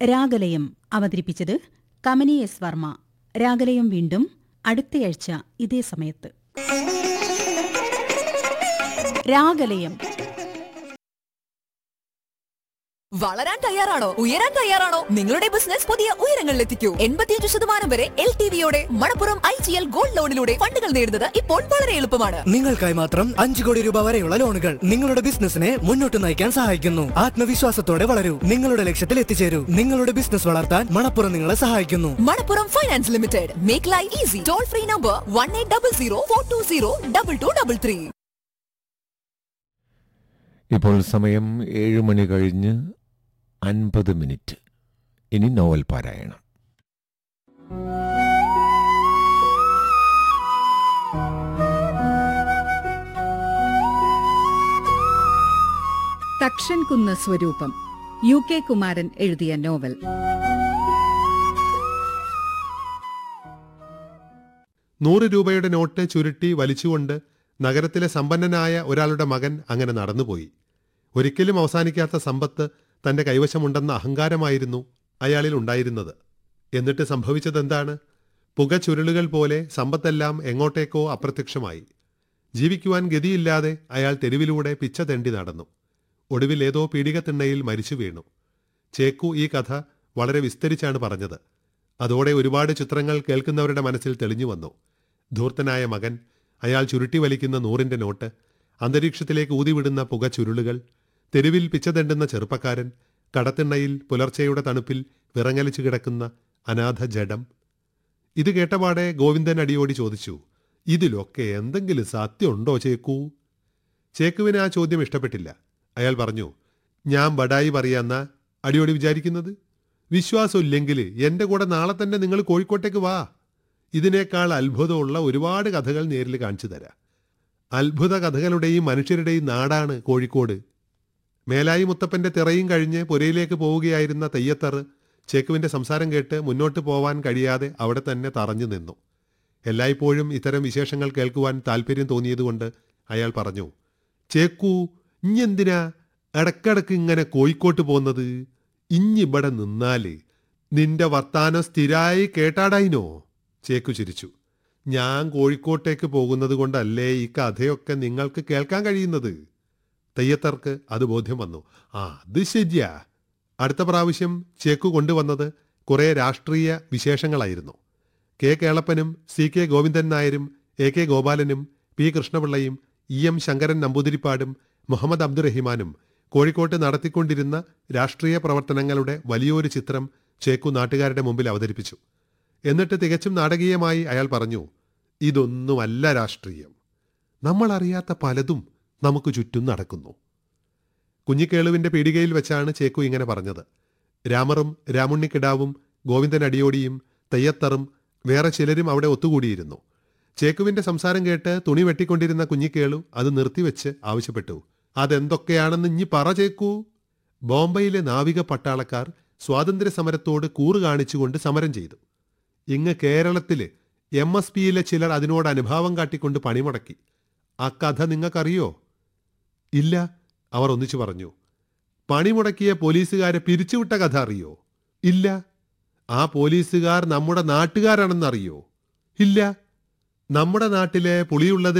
രാഗലയം അവതരിപ്പിച്ചത് കമനി എസ് വർമ്മ രാഗലയം വീണ്ടും അടുത്തയാഴ്ച ഇതേ സമയത്ത് രാഗലയം വളരാൻ തയ്യാറാണോ ഉയരാൻ തയ്യാറാണോ നിങ്ങളുടെ ബിസിനസ് പുതിയ ഉയരങ്ങളിലെത്തിക്കൂ എൺപത്തിയഞ്ച് ശതമാനം വരെ എൽ ടി വിയോടെ Manappuram I G L gold ലോണിലൂടെ ഫണ്ടുകൾ നേടുന്നത് ഇപ്പോൾ വളരെ എളുപ്പമാണ് നിങ്ങൾക്കായി മാത്രം അഞ്ചു കോടി രൂപ വരെയുള്ള ലോണുകൾ നിങ്ങളുടെ ബിസിനസിനെ മുന്നോട്ട് നയിക്കാൻ സഹായിക്കുന്നു ആത്മവിശ്വാസത്തോടെ വളരൂ നിങ്ങളുടെ ലക്ഷ്യത്തിൽ എത്തിച്ചേരൂ നിങ്ങളുടെ ബിസിനസ് വളർത്താൻ മണപ്പുറം നിങ്ങളെ സഹായിക്കുന്നു Manappuram finance limited make life easy toll free number one eight double zero four two zero double two double three ഇപ്പോൾ സമയം ഏഴ് മണി കഴിഞ്ഞ് അൻപത് മിനിറ്റ് ഇനി നോവൽ പാരായണം തക്ഷൻകുന്ന് സ്വരൂപം യു കെ കുമാരൻ എഴുതിയ നോവൽ നൂറ് രൂപയുടെ നോട്ട് ചുരുട്ടി വലിച്ചുകൊണ്ട് നഗരത്തിലെ സമ്പന്നനായ ഒരാളുടെ മകൻ അങ്ങനെ നടന്നുപോയി ഒരിക്കലും അവസാനിക്കാത്ത സമ്പത്ത് തന്റെ കൈവശമുണ്ടെന്ന അഹങ്കാരമായിരുന്നു അയാളിൽ ഉണ്ടായിരുന്നത് എന്നിട്ട് സംഭവിച്ചതെന്താണ് പുക ചുരുളുകൾ പോലെ സമ്പത്തെല്ലാം എങ്ങോട്ടേക്കോ അപ്രത്യക്ഷമായി ജീവിക്കുവാൻ ഗതിയില്ലാതെ അയാൾ തെരുവിലൂടെ പിച്ച തെണ്ടി നടന്നു ഒടുവിൽ ഏതോ പീഡികത്തിണ്ണയിൽ മരിച്ചു വീണു ചേക്കു ഈ കഥ വളരെ വിസ്തരിച്ചാണ് പറഞ്ഞത് അതോടെ ഒരുപാട് ചിത്രങ്ങൾ കേൾക്കുന്നവരുടെ മനസ്സിൽ തെളിഞ്ഞു വന്നു ധൂർത്തനായ മകൻ അയാൾ ചുരുട്ടി വലിക്കുന്ന നൂറിന്റെ നോട്ട് അന്തരീക്ഷത്തിലേക്ക് ഊതിവിടുന്ന പുക ചുരുളുകൾ തെരുവിൽ പിച്ചതെണ്ടുന്ന ചെറുപ്പക്കാരൻ കടത്തിണ്ണയിൽ പുലർച്ചെയുടെ തണുപ്പിൽ വിറങ്ങലിച്ചു കിടക്കുന്ന അനാഥ ജഡം ഇത് കേട്ടപാടെ ഗോവിന്ദൻ അടിയോടി ചോദിച്ചു ഇതിലൊക്കെ എന്തെങ്കിലും സത്യമുണ്ടോ ചേക്കൂ ചേക്കുവിന് ആ ചോദ്യം ഇഷ്ടപ്പെട്ടില്ല അയാൾ പറഞ്ഞു ഞാൻ ബഡായി പറയാന്ന അടിയോടി വിചാരിക്കുന്നത് വിശ്വാസമില്ലെങ്കിൽ എൻ്റെ കൂടെ നാളെ തന്നെ നിങ്ങൾ കോഴിക്കോട്ടേക്ക് വാ ഇതിനേക്കാൾ അത്ഭുതമുള്ള ഒരുപാട് കഥകൾ നേരിൽ കാണിച്ചു തരാം അത്ഭുത കഥകളുടെയും മനുഷ്യരുടെയും നാടാണ് കോഴിക്കോട് മേലായി മുത്തപ്പന്റെ തിറയും കഴിഞ്ഞ് പുരയിലേക്ക് പോവുകയായിരുന്ന തെയ്യത്തറ് ചേക്കുവിന്റെ സംസാരം കേട്ട് മുന്നോട്ട് പോവാൻ കഴിയാതെ അവിടെ തന്നെ തറഞ്ഞു നിന്നു എല്ലായ്പ്പോഴും ഇത്തരം വിശേഷങ്ങൾ കേൾക്കുവാൻ താല്പര്യം തോന്നിയതുകൊണ്ട് അയാൾ പറഞ്ഞു ചേക്കൂ ഇഞ്ഞെന്തിനാ ഇടക്കിടക്ക് ഇങ്ങനെ കോഴിക്കോട്ട് പോകുന്നത് ഇഞ്ഞിവിടെ നിന്നാല് നിന്റെ വർത്താനം സ്ഥിരായി കേട്ടാടായിനോ ചേക്കു ചിരിച്ചു ഞാൻ കോഴിക്കോട്ടേക്ക് പോകുന്നത് കൊണ്ടല്ലേ ഈ കഥയൊക്കെ നിങ്ങൾക്ക് കേൾക്കാൻ കഴിയുന്നത് തെയ്യത്തർക്ക് അത് ബോധ്യം വന്നു ആ അത് ശരിയാ അടുത്ത പ്രാവശ്യം ചേക്കു കൊണ്ടുവന്നത് കുറേ രാഷ്ട്രീയ വിശേഷങ്ങളായിരുന്നു കെ കേളപ്പനും സി കെ ഗോവിന്ദൻ നായരും എ കെ ഗോപാലനും പി കൃഷ്ണപിള്ളയും ഇ എം ശങ്കരൻ നമ്പൂതിരിപ്പാടും മുഹമ്മദ് അബ്ദുറഹിമാനും കോഴിക്കോട്ട് നടത്തിക്കൊണ്ടിരുന്ന രാഷ്ട്രീയ പ്രവർത്തനങ്ങളുടെ വലിയൊരു ചിത്രം ചേക്കു നാട്ടുകാരുടെ മുമ്പിൽ അവതരിപ്പിച്ചു എന്നിട്ട് തികച്ചും നാടകീയമായി അയാൾ പറഞ്ഞു ഇതൊന്നുമല്ല രാഷ്ട്രീയം നമ്മൾ അറിയാത്ത പലതും നമുക്ക് ചുറ്റും നടക്കുന്നു കുഞ്ഞിക്കേളുവിന്റെ പീടികയിൽ വെച്ചാണ് ചേക്കു ഇങ്ങനെ പറഞ്ഞത് രാമറും രാമുണ്ണിക്കിടാവും ഗോവിന്ദൻ അടിയോടിയും തെയ്യത്തറും വേറെ ചിലരും അവിടെ ഒത്തുകൂടിയിരുന്നു ചേക്കുവിന്റെ സംസാരം കേട്ട് തുണി വെട്ടിക്കൊണ്ടിരുന്ന കുഞ്ഞിക്കേളു അത് നിർത്തിവെച്ച് ആവശ്യപ്പെട്ടു അതെന്തൊക്കെയാണെന്ന് ഇഞ്ഞി പറ ചേക്കൂ ബോംബെയിലെ നാവിക പട്ടാളക്കാർ സ്വാതന്ത്ര്യ സമരത്തോട് കൂറ് കാണിച്ചുകൊണ്ട് സമരം ചെയ്തു ഇങ്ങ് കേരളത്തില് എം എസ് പിയിലെ ചിലർ അതിനോട് അനുഭാവം കാട്ടിക്കൊണ്ട് പണിമുടക്കി ആ കഥ നിങ്ങൾക്കറിയോ ഇല്ല അവർ ഒന്നിച്ചു പറഞ്ഞു പണിമുടക്കിയ പോലീസുകാരെ പിരിച്ചുവിട്ട കഥ അറിയോ ഇല്ല ആ പോലീസുകാർ നമ്മുടെ നാട്ടുകാരാണെന്നറിയോ ഇല്ല നമ്മുടെ നാട്ടിലെ പുളിയുള്ളത്